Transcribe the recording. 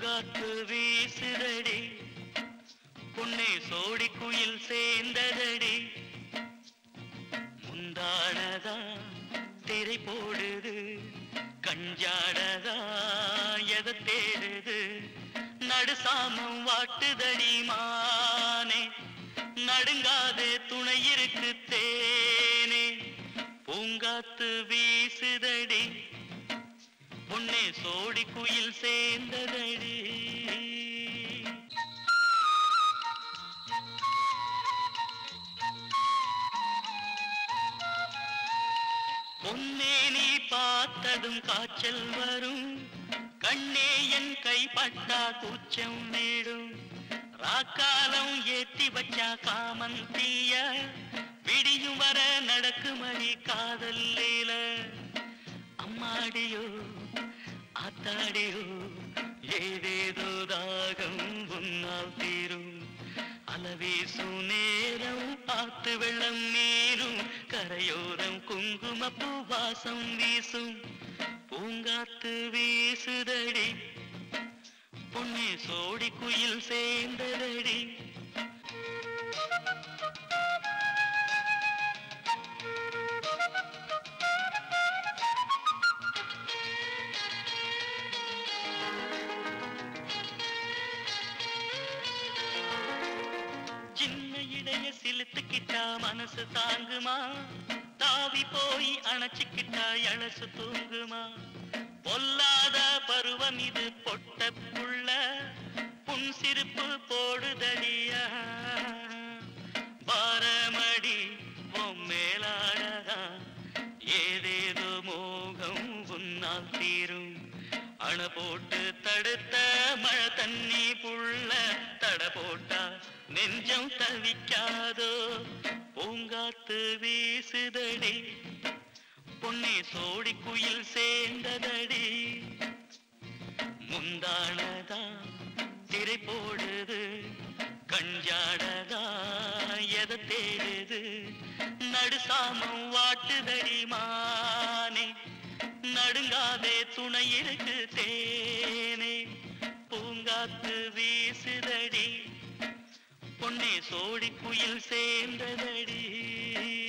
பூங்காத்து வீசுதடி பொன்னே சோடி குயில் சேர்ந்ததடி முந்தானதா திரை போடுது கஞ்சாடதா எதை தேடுது நடுசாமம் வாட்டுதடி மானே நடுங்காதே துணை இருக்கு தேனே பூங்காத்து வீசுதடி பொன்னே சோடி குயில் சேர்ந்ததடி பொன்னே நீ பார்த்ததும் காய்ச்சல் வரும் கண்ணே என் கைப்பட்டா கூச்சம் நீடும் ராக்காலம் ஏத்தி வச்சா காமன் தீய விடியும் வர நடக்குமடி காதல் லீல அம்மாடியோ ஆத்தாடியோ ஏதேதோ தாகம் உன்னால் தீரும் அலவீசும் நேரம் பார்த்து வெள்ளம் நீரும் கரையோரம் குங்குமப்பூ வாசம் வீசும் பூங்காத்து வீசுதடி பொன்னே சோடி குயில் சேர்ந்ததடி சின்ன இடைய சிலுத்துக்கிட்டா மனசு தாங்குமா தாவி போய் அணைச்சுக்கிட்டா எழசு தூங்குமா பொல்லாத பருவம் இது பொட்ட புள்ள புன் சிரிப்பு போடுதடியா பாரமடி உன் மேலாடதா ஏதேதோ மோகம் உன்னால் தீரும் அணை போட்டு தடுத்த மழை தண்ணி புள்ள தட போட்டா நெஞ்சம் தவிக்காதோ பூங்காத்து வீசுதடி பொன்னே சோடி குயில் சேர்ந்ததடி முந்தானதா திரை போடுது கஞ்சாடதா எதை தேடுது நடுசாமம் வாட்டுதடி மானே நடுங்காதே துணை இருக்கு தேனே பூங்காத்து வீசுதடி பொன்னே சோடி குயில் சேர்ந்ததடி